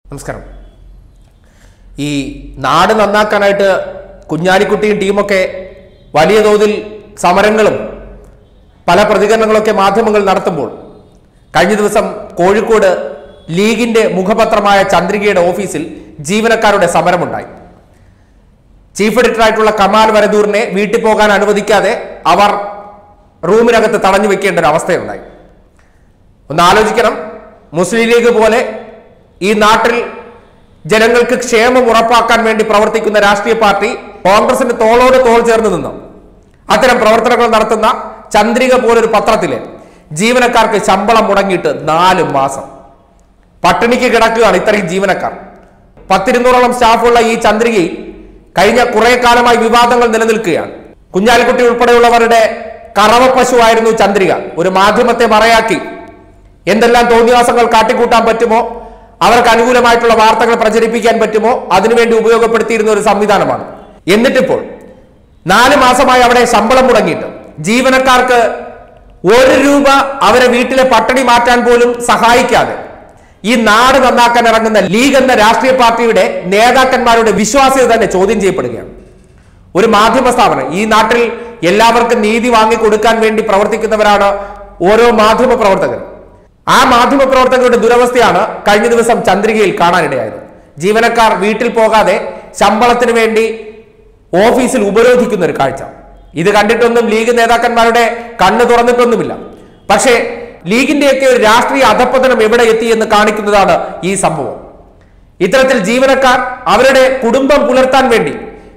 നമസ്കാരം ഈ നാട് നന്നാക്കാനായിട്ട് കുഞ്ഞാലിക്കുട്ടിയും ടീമൊക്കെ വലിയ തോതിൽ സമരങ്ങളും പല പ്രതികരണങ്ങളൊക്കെ മാധ്യമങ്ങൾ നടത്തുമ്പോൾ കഴിഞ്ഞ ദിവസം കോഴിക്കോട് ലീഗിന്റെ മുഖപത്രമായ ചന്ദ്രികയുടെ ഓഫീസിൽ ജീവനക്കാരുടെ സമരമുണ്ടായി ചീഫ് എഡിറ്ററായിട്ടുള്ള കമാൽ വരദൂറിനെ വീട്ടിൽ പോകാൻ അനുവദിക്കാതെ അവർ റൂമിനകത്ത് തടഞ്ഞു വെക്കേണ്ട ഒരു അവസ്ഥയുണ്ടായി ഒന്ന് ആലോചിക്കണം മുസ്ലിം ലീഗ് പോലെ ഈ നാട്ടിൽ ജനങ്ങൾക്ക് ക്ഷേമം ഉറപ്പാക്കാൻ വേണ്ടി പ്രവർത്തിക്കുന്ന രാഷ്ട്രീയ പാർട്ടി കോൺഗ്രസിന്റെ തോളോട് തോൾ ചേർന്ന് നിന്നു അത്തരം പ്രവർത്തനങ്ങൾ നടത്തുന്ന ചന്ദ്രിക പോലൊരു പത്രത്തിലെ ജീവനക്കാർക്ക് ശമ്പളം മുടങ്ങിയിട്ട് നാല് മാസം പട്ടിണിക്ക് കിടക്കുകയാണ് ഇത്രയും ജീവനക്കാർ പത്തിരുന്നൂറോളം സ്റ്റാഫുള്ള ഈ ചന്ദ്രികയിൽ കഴിഞ്ഞ കുറെ കാലമായി വിവാദങ്ങൾ നിലനിൽക്കുകയാണ് കുഞ്ഞാലിക്കുട്ടി ഉൾപ്പെടെയുള്ളവരുടെ കറവ പശുവായിരുന്നു ചന്ദ്രിക ഒരു മാധ്യമത്തെ മറയാക്കി എന്തെല്ലാം തോന്നിവാസങ്ങൾ കാട്ടിക്കൂട്ടാൻ പറ്റുമോ അവർക്ക് അനുകൂലമായിട്ടുള്ള വാർത്തകൾ പ്രചരിപ്പിക്കാൻ പറ്റുമോ അതിനുവേണ്ടി ഉപയോഗപ്പെടുത്തിയിരുന്ന ഒരു സംവിധാനമാണ് എന്നിട്ടിപ്പോൾ നാല് മാസമായി അവിടെ ശമ്പളം മുടങ്ങിയിട്ട് ജീവനക്കാർക്ക് ഒരു രൂപ അവരെ വീട്ടിലെ പട്ടിണി മാറ്റാൻ പോലും സഹായിക്കാതെ ഈ നാട് നന്നാക്കാൻ ഇറങ്ങുന്ന ലീഗ് എന്ന രാഷ്ട്രീയ പാർട്ടിയുടെ നേതാക്കന്മാരുടെ വിശ്വാസ്യത തന്നെ ചോദ്യം ചെയ്യപ്പെടുകയാണ് ഒരു മാധ്യമ സ്ഥാപനം ഈ നാട്ടിൽ എല്ലാവർക്കും നീതി വാങ്ങി കൊടുക്കാൻ വേണ്ടി പ്രവർത്തിക്കുന്നവരാണ് ഓരോ മാധ്യമ പ്രവർത്തകരും ആ മാധ്യമ പ്രവർത്തകരുടെ ദുരവസ്ഥയാണ് കഴിഞ്ഞ ദിവസം ചന്ദ്രികയിൽ കാണാനിടയായത് ജീവനക്കാർ വീട്ടിൽ പോകാതെ ശമ്പളത്തിന് വേണ്ടി ഓഫീസിൽ ഉപരോധിക്കുന്ന ഒരു കാഴ്ച ഇത് കണ്ടിട്ടൊന്നും ലീഗ് നേതാക്കന്മാരുടെ കണ്ണ് തുറന്നിട്ടൊന്നുമില്ല പക്ഷേ ലീഗിന്റെയൊക്കെ ഒരു രാഷ്ട്രീയ അധപ്പതനം എവിടെ എത്തി എന്ന് കാണിക്കുന്നതാണ് ഈ സംഭവം ഇത്തരത്തിൽ ജീവനക്കാർ അവരുടെ കുടുംബം പുലർത്താൻ വേണ്ടി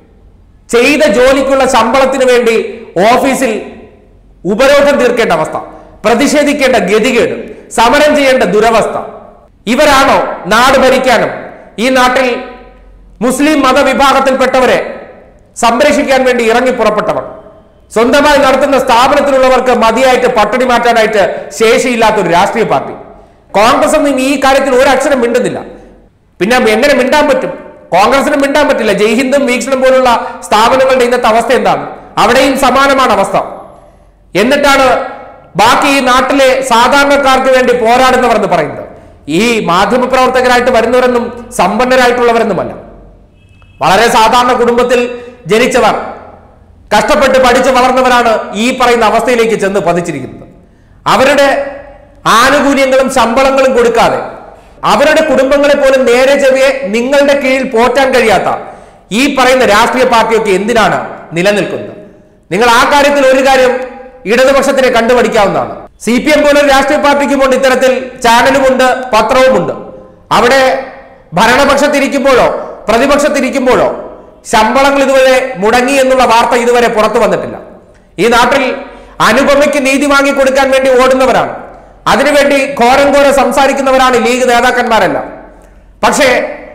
ചെയ്ത ജോലിക്കുള്ള ശമ്പളത്തിന് വേണ്ടി ഓഫീസിൽ ഉപരോധം തീർക്കേണ്ട അവസ്ഥ പ്രതിഷേധിക്കേണ്ട ഗതികേട് സമരം ചെയ്യേണ്ട ദുരവസ്ഥ ഇവരാണോ നാട് ഭരിക്കാനും ഈ നാട്ടിൽ മുസ്ലിം മതവിഭാഗത്തിൽപ്പെട്ടവരെ സംരക്ഷിക്കാൻ വേണ്ടി ഇറങ്ങി പുറപ്പെട്ടവർ സ്വന്തമായി നടത്തുന്ന സ്ഥാപനത്തിലുള്ളവർക്ക് മതിയായിട്ട് പട്ടിണി മാറ്റാനായിട്ട് ശേഷിയില്ലാത്ത ഒരു രാഷ്ട്രീയ പാർട്ടി കോൺഗ്രസ് ഒന്നും ഈ കാര്യത്തിൽ ഒരു അക്ഷരം മിണ്ടുന്നില്ല പിന്നെ എങ്ങനെ മിണ്ടാൻ പറ്റും കോൺഗ്രസിനും മിണ്ടാൻ പറ്റില്ല ജയ്ഹിന്ദും വീക്ഷണം പോലുള്ള സ്ഥാപനങ്ങളുടെ ഇന്നത്തെ അവസ്ഥ എന്താണ് അവിടെയും സമാനമാണ് അവസ്ഥ എന്നിട്ടാണ് ബാക്കി ഈ നാട്ടിലെ സാധാരണക്കാർക്ക് വേണ്ടി പോരാടുന്നവർ എന്ന് പറയുന്നത് ഈ മാധ്യമപ്രവർത്തകരായിട്ട് വരുന്നവരെന്നും സമ്പന്നരായിട്ടുള്ളവരെന്നുമല്ല വളരെ സാധാരണ കുടുംബത്തിൽ ജനിച്ചവർ കഷ്ടപ്പെട്ട് പഠിച്ച് വളർന്നവരാണ് ഈ പറയുന്ന അവസ്ഥയിലേക്ക് ചെന്ന് പതിച്ചിരിക്കുന്നത് അവരുടെ ആനുകൂല്യങ്ങളും ശമ്പളങ്ങളും കൊടുക്കാതെ അവരുടെ കുടുംബങ്ങളെ പോലും നേരെ ചെറിയ നിങ്ങളുടെ കീഴിൽ പോറ്റാൻ കഴിയാത്ത ഈ പറയുന്ന രാഷ്ട്രീയ പാർട്ടിയൊക്കെ എന്തിനാണ് നിലനിൽക്കുന്നത് നിങ്ങൾ ആ കാര്യത്തിൽ ഒരു കാര്യം ഇടതുപക്ഷത്തിനെ കണ്ടുപഠിക്കാവുന്നതാണ് സി പി എം പോലൊരു രാഷ്ട്രീയ പാർട്ടിക്കുമുണ്ട് ഇത്തരത്തിൽ ചാനലുമുണ്ട് പത്രവുമുണ്ട് അവിടെ ഭരണപക്ഷത്തിരിക്കുമ്പോഴോ പ്രതിപക്ഷത്തിരിക്കുമ്പോഴോ ശമ്പളങ്ങൾ ഇതുവരെ മുടങ്ങി എന്നുള്ള വാർത്ത ഇതുവരെ പുറത്തു വന്നിട്ടില്ല ഈ നാട്ടിൽ അനുപമയ്ക്ക് നീതി വാങ്ങി കൊടുക്കാൻ വേണ്ടി ഓടുന്നവരാണ് അതിനുവേണ്ടി ഘോരം ഘോരം സംസാരിക്കുന്നവരാണ് ലീഗ് നേതാക്കന്മാരെല്ലാം പക്ഷേ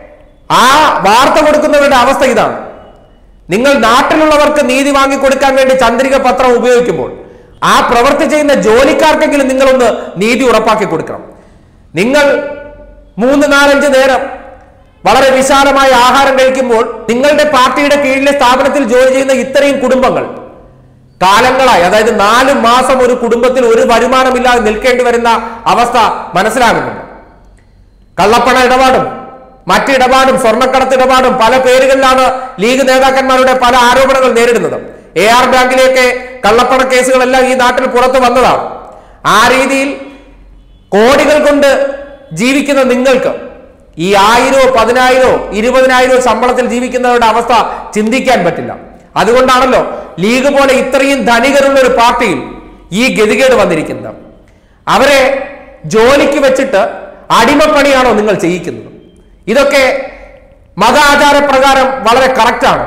ആ വാർത്ത കൊടുക്കുന്നവരുടെ അവസ്ഥ ഇതാണ് നിങ്ങൾ നാട്ടിലുള്ളവർക്ക് നീതി വാങ്ങി കൊടുക്കാൻ വേണ്ടി ചന്ദ്രിക പത്രം ഉപയോഗിക്കുമ്പോൾ ആ പ്രവൃത്തി ചെയ്യുന്ന ജോലിക്കാർക്കെങ്കിലും നിങ്ങളൊന്ന് നീതി ഉറപ്പാക്കി കൊടുക്കണം നിങ്ങൾ മൂന്ന് നാലഞ്ച് നേരം വളരെ വിശാലമായ ആഹാരം കഴിക്കുമ്പോൾ നിങ്ങളുടെ പാർട്ടിയുടെ കീഴിലെ സ്ഥാപനത്തിൽ ജോലി ചെയ്യുന്ന ഇത്രയും കുടുംബങ്ങൾ കാലങ്ങളായി അതായത് നാല് മാസം ഒരു കുടുംബത്തിൽ ഒരു വരുമാനമില്ലാതെ നിൽക്കേണ്ടി വരുന്ന അവസ്ഥ മനസ്സിലാകുന്നുണ്ട് കള്ളപ്പണ ഇടപാടും മറ്റ് ഇടപാടും സ്വർണ്ണക്കടത്ത് ഇടപാടും പല പേരുകളിലാണ് ലീഗ് നേതാക്കന്മാരുടെ പല ആരോപണങ്ങൾ നേരിടുന്നത് എ ആർ ബാങ്കിലേക്ക് കള്ളപ്പണ കേസുകളെല്ലാം ഈ നാട്ടിൽ പുറത്തു വന്നതാണ് ആ രീതിയിൽ കോടികൾ കൊണ്ട് ജീവിക്കുന്ന നിങ്ങൾക്ക് ഈ ആയിരോ പതിനായിരോ ഇരുപതിനായിരോ ശമ്പളത്തിൽ ജീവിക്കുന്നവരുടെ അവസ്ഥ ചിന്തിക്കാൻ പറ്റില്ല അതുകൊണ്ടാണല്ലോ ലീഗ് പോലെ ഇത്രയും ധനികരുള്ള ഒരു പാർട്ടിയിൽ ഈ ഗതികേട് വന്നിരിക്കുന്നത് അവരെ ജോലിക്ക് വെച്ചിട്ട് അടിമപ്പണിയാണോ നിങ്ങൾ ചെയ്യിക്കുന്നത് ഇതൊക്കെ മത ആചാരപ്രകാരം വളരെ കറക്റ്റാണ്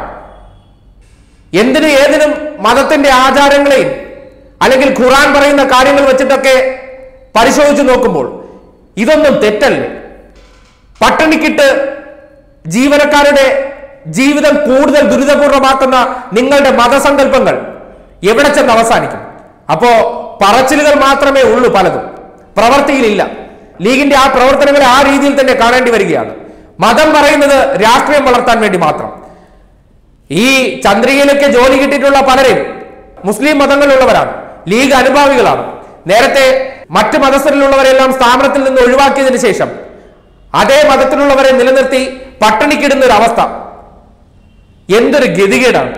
എന്തിനും ഏതിനും മതത്തിന്റെ ആചാരങ്ങളെയും അല്ലെങ്കിൽ ഖുറാൻ പറയുന്ന കാര്യങ്ങൾ വെച്ചിട്ടൊക്കെ പരിശോധിച്ച് നോക്കുമ്പോൾ ഇതൊന്നും തെറ്റല്ലേ പട്ടിണിക്കിട്ട് ജീവനക്കാരുടെ ജീവിതം കൂടുതൽ ദുരിതപൂർണമാക്കുന്ന നിങ്ങളുടെ മതസങ്കല്പങ്ങൾ എവിടെ ചെന്ന് അവസാനിക്കും അപ്പോ പറച്ചിലുകൾ മാത്രമേ ഉള്ളൂ പലതും പ്രവർത്തിയിലില്ല ലീഗിന്റെ ആ പ്രവർത്തനങ്ങളെ ആ രീതിയിൽ തന്നെ കാണേണ്ടി വരികയാണ് മതം പറയുന്നത് രാഷ്ട്രീയം വളർത്താൻ വേണ്ടി മാത്രം ഈ ചന്ദ്രികയിലൊക്കെ ജോലി കിട്ടിയിട്ടുള്ള പലരും മുസ്ലിം മതങ്ങളിലുള്ളവരാണ് ലീഗ് അനുഭാവികളാണ് നേരത്തെ മറ്റ് മതസ്ഥരിലുള്ളവരെല്ലാം സ്ഥാപനത്തിൽ നിന്ന് ഒഴിവാക്കിയതിനു ശേഷം അതേ മതത്തിലുള്ളവരെ നില വേണ്ടി പട്ടിണിക്കിടുന്ന ഒരു അവസ്ഥ എന്തൊരു ഗതികേടാണ്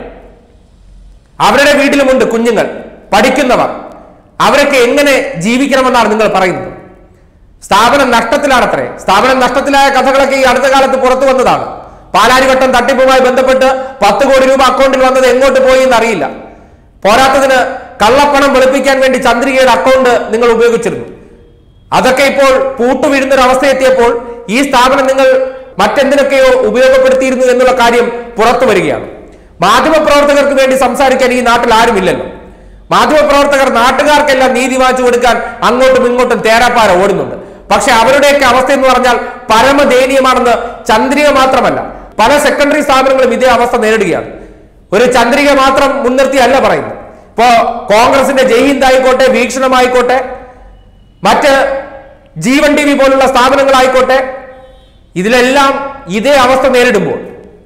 അവരുടെ വീട്ടിലുമുണ്ട് കുഞ്ഞുങ്ങൾ പഠിക്കുന്നവർ അവരൊക്കെ എങ്ങനെ ജീവിക്കണമെന്നാണ് നിങ്ങൾ പറയുന്നത് സ്ഥാപനം നഷ്ടത്തിലാണത്രേ സ്ഥാപനം നഷ്ടത്തിലായ കഥകളൊക്കെ ഈ അടുത്ത കാലത്ത് പുറത്തു വന്നതാണ് പാലാരിവട്ടം തട്ടിപ്പുമായി ബന്ധപ്പെട്ട് പത്ത് കോടി രൂപ അക്കൗണ്ടിൽ വന്നത് എങ്ങോട്ട് പോയി എന്നറിയില്ല പോരാത്തതിന് കള്ളപ്പണം വെളുപ്പിക്കാൻ വേണ്ടി ചന്ദ്രികയുടെ അക്കൗണ്ട് നിങ്ങൾ ഉപയോഗിച്ചിരുന്നു അതൊക്കെ ഇപ്പോൾ പൂട്ടുവീഴുന്ന ഒരു അവസ്ഥ എത്തിയപ്പോൾ ഈ സ്ഥാപനം നിങ്ങൾ മറ്റെന്തിനൊക്കെയോ ഉപയോഗപ്പെടുത്തിയിരുന്നു എന്നുള്ള കാര്യം പുറത്തു വരികയാണ് മാധ്യമപ്രവർത്തകർക്ക് വേണ്ടി സംസാരിക്കാൻ ഈ നാട്ടിൽ ആരുമില്ലല്ലോ മാധ്യമപ്രവർത്തകർ നാട്ടുകാർക്കെല്ലാം നീതി വാങ്ങിച്ചു കൊടുക്കാൻ അങ്ങോട്ടും ഇങ്ങോട്ടും തേരാപ്പാര ഓടുന്നുണ്ട് പക്ഷെ അവരുടെയൊക്കെ അവസ്ഥ എന്ന് പറഞ്ഞാൽ പരമദയനീയമാണെന്ന് ചന്ദ്രിക മാത്രമല്ല പല സെക്കൻഡറി സ്ഥാപനങ്ങളും ഇതേ അവസ്ഥ നേരിടുകയാണ് ഒരു ചന്ദ്രിക മാത്രം മുൻനിർത്തിയല്ല പറയുന്നത് ഇപ്പോ കോൺഗ്രസിന്റെ ജയ്ഹിന്ദ് ആയിക്കോട്ടെ വീക്ഷണമായിക്കോട്ടെ മറ്റ് ജീവൻ ടി വി പോലുള്ള സ്ഥാപനങ്ങളായിക്കോട്ടെ ഇതിലെല്ലാം ഇതേ അവസ്ഥ നേരിടുമ്പോൾ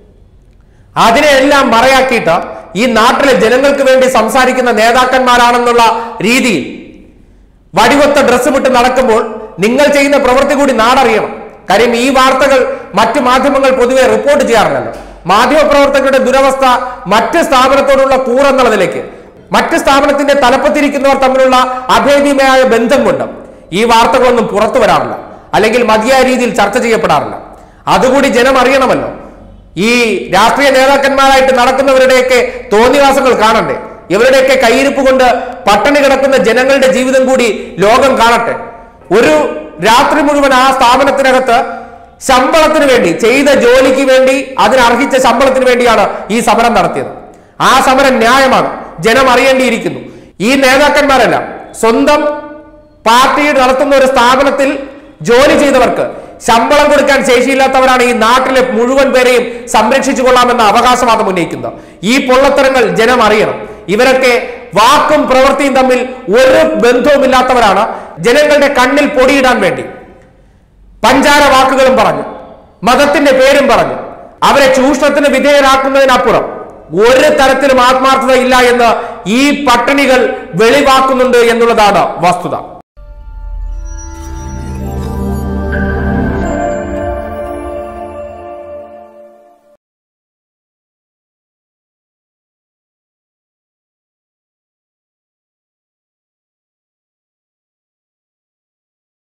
അതിനെയെല്ലാം മറയാക്കിയിട്ട് ഈ നാട്ടിലെ ജനങ്ങൾക്ക് വേണ്ടി സംസാരിക്കുന്ന നേതാക്കന്മാരാണെന്നുള്ള രീതിയിൽ വടിവൊത്ത ഡ്രസ്സ് വിട്ട് നടക്കുമ്പോൾ നിങ്ങൾ ചെയ്യുന്ന പ്രവൃത്തി കൂടി നാടറിയണം കാര്യം ഈ വാർത്തകൾ മറ്റു മാധ്യമങ്ങൾ പൊതുവെ റിപ്പോർട്ട് ചെയ്യാറില്ലല്ലോ മാധ്യമപ്രവർത്തകരുടെ ദുരവസ്ഥ മറ്റ് സ്ഥാപനത്തോടുള്ള കൂറെന്നുള്ള നിലയ്ക്ക് മറ്റ് സ്ഥാപനത്തിന്റെ തലപ്പത്തിരിക്കുന്നവർ തമ്മിലുള്ള അഭേദ്യമായ ബന്ധം കൊണ്ട് ഈ വാർത്തകളൊന്നും പുറത്തു വരാറില്ല അല്ലെങ്കിൽ മതിയായ രീതിയിൽ ചർച്ച ചെയ്യപ്പെടാറില്ല അതുകൂടി ജനം അറിയണമല്ലോ ഈ രാഷ്ട്രീയ നേതാക്കന്മാരായിട്ട് നടക്കുന്നവരുടെയൊക്കെ തോന്നിവാസങ്ങൾ കാണണ്ടേ ഇവരുടെയൊക്കെ കയ്യിരിപ്പ് കൊണ്ട് പട്ടിണി കിടക്കുന്ന ജനങ്ങളുടെ ജീവിതം കൂടി ലോകം കാണട്ടെ ഒരു രാത്രി മുഴുവൻ ആ സ്ഥാപനത്തിനകത്ത് ശമ്പളത്തിന് വേണ്ടി ചെയ്ത ജോലിക്ക് വേണ്ടി അതിനർഹിച്ച ശമ്പളത്തിന് വേണ്ടിയാണ് ഈ സമരം നടത്തിയത് ആ സമരം ന്യായമാണ് ജനം അറിയേണ്ടിയിരിക്കുന്നു ഈ നേതാക്കന്മാരെല്ലാം സ്വന്തം പാർട്ടി നടത്തുന്ന ഒരു സ്ഥാപനത്തിൽ ജോലി ചെയ്തവർക്ക് ശമ്പളം കൊടുക്കാൻ ശേഷിയില്ലാത്തവരാണ് ഈ നാട്ടിലെ മുഴുവൻ പേരെയും സംരക്ഷിച്ചു കൊള്ളാമെന്ന അവകാശവാദം ഉന്നയിക്കുന്നത് ഈ പൊള്ളത്തരങ്ങൾ ജനം അറിയണം ഇവരൊക്കെ വാക്കും പ്രവൃത്തിയും തമ്മിൽ ഒരു ബന്ധവുമില്ലാത്തവരാണ് ജനങ്ങളുടെ കണ്ണിൽ പൊടിയിടാൻ വേണ്ടി പഞ്ചാര വാക്കുകളും പറഞ്ഞു മതത്തിന്റെ പേരും പറഞ്ഞു അവരെ ചൂഷണത്തിന് വിധേയരാക്കുന്നതിനപ്പുറം ഒരു തരത്തിലും ആത്മാർത്ഥത ഇല്ല എന്ന് ഈ പട്ടിണികൾ വെളിവാക്കുന്നുണ്ട് എന്നുള്ളതാണ് വസ്തുത